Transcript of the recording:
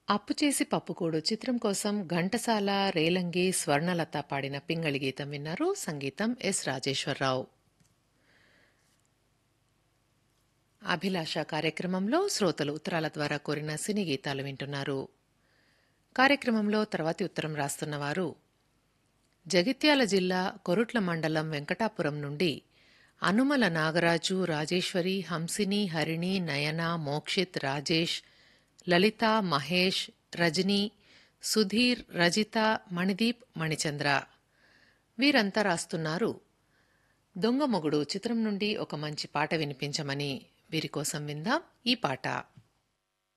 అప్పు చేసి పప్పుకూడు చిత్రం కోసం ఘంటసాల రేలంగి స్వర్ణలత పాడిన పింగళి గీతం విన్నారు సంగీతం ఎస్ రాజేశ్వరరావు అభిలాష కార్యక్రమంలో శ్రోతలు ఉత్తరాల ద్వారా కోరిన సినీ గీతాలు వింటున్నారు కార్యక్రమంలో తర్వాతి ఉత్తరం రాస్తున్నవారు జగిత్యాల జిల్లా కొరుట్ల మండలం వెంకటాపురం నుండి అనుమల నాగరాజు రాజేశ్వరి హంసిని హరిణి నయన మోక్షిత్ రాజేష్ లలిత మహేష్ రజని సుధీర్ రజిత మణిదీప్ మణిచంద్ర వీరంతా రాస్తున్నారు దొంగ మొగుడు చిత్రం నుండి ఒక మంచి పాట వినిపించమని వీరి కోసం విందాం ఈ పాట